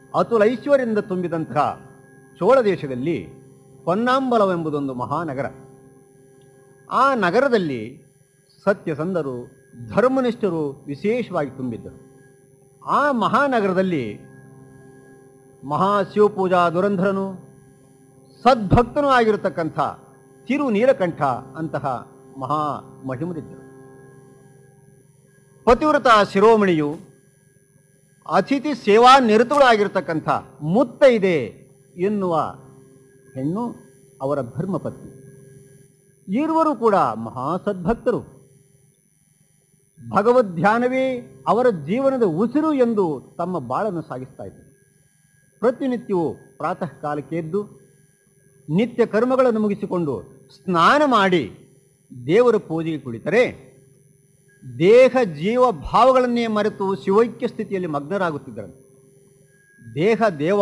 ಅತುಲೈಶ್ವರ್ಯದಿಂದ ತುಂಬಿದಂತಹ ಚೋಳ ದೇಶದಲ್ಲಿ ಹೊನ್ನಾಂಬಲವೆಂಬುದೊಂದು ಮಹಾನಗರ ಆ ನಗರದಲ್ಲಿ ಸತ್ಯಸಂಧರು ಧರ್ಮನಿಷ್ಠರು ವಿಶೇಷವಾಗಿ ತುಂಬಿದ್ದರು ಆ ಮಹಾನಗರದಲ್ಲಿ ಮಹಾಶಿವಪೂಜಾ ದುರಂಧರನು ಸದ್ಭಕ್ತನೂ ಆಗಿರತಕ್ಕಂಥ ತಿರು ನೀಲಕಂಠ ಅಂತಹ ಮಹಾ ಮಹಿಮರಿದ್ದರು ಪತಿವ್ರತ ಶಿರೋಮಣಿಯು ಅತಿಥಿ ಸೇವಾ ನಿರತಳಾಗಿರ್ತಕ್ಕಂಥ ಮುತ್ತೈದೆ ಎನ್ನುವ ಹೆಣ್ಣು ಅವರ ಧರ್ಮಪತ್ನಿ ಇರುವರು ಕೂಡ ಮಹಾಸದ್ಭಕ್ತರು ಭಗವದ್ ಧ್ಯಾನವೇ ಅವರ ಜೀವನದ ಉಸಿರು ಎಂದು ತಮ್ಮ ಬಾಳನ್ನು ಸಾಗಿಸ್ತಾ ಇದ್ದರು ಪ್ರತಿನಿತ್ಯವೂ ಪ್ರಾತಃ ಕಾಲಕ್ಕೆ ಎದ್ದು ನಿತ್ಯ ಕರ್ಮಗಳನ್ನು ಮುಗಿಸಿಕೊಂಡು ಸ್ನಾನ ಮಾಡಿ ದೇವರ ಪೂಜೆಗೆ ಕುಳಿತರೆ ದೇಹ ಜೀವ ಭಾವಗಳನ್ನೇ ಮರೆತು ಶಿವೈಕ್ಯ ಸ್ಥಿತಿಯಲ್ಲಿ ಮಗ್ನರಾಗುತ್ತಿದ್ದರಂತೆ ದೇಹ ದೇವ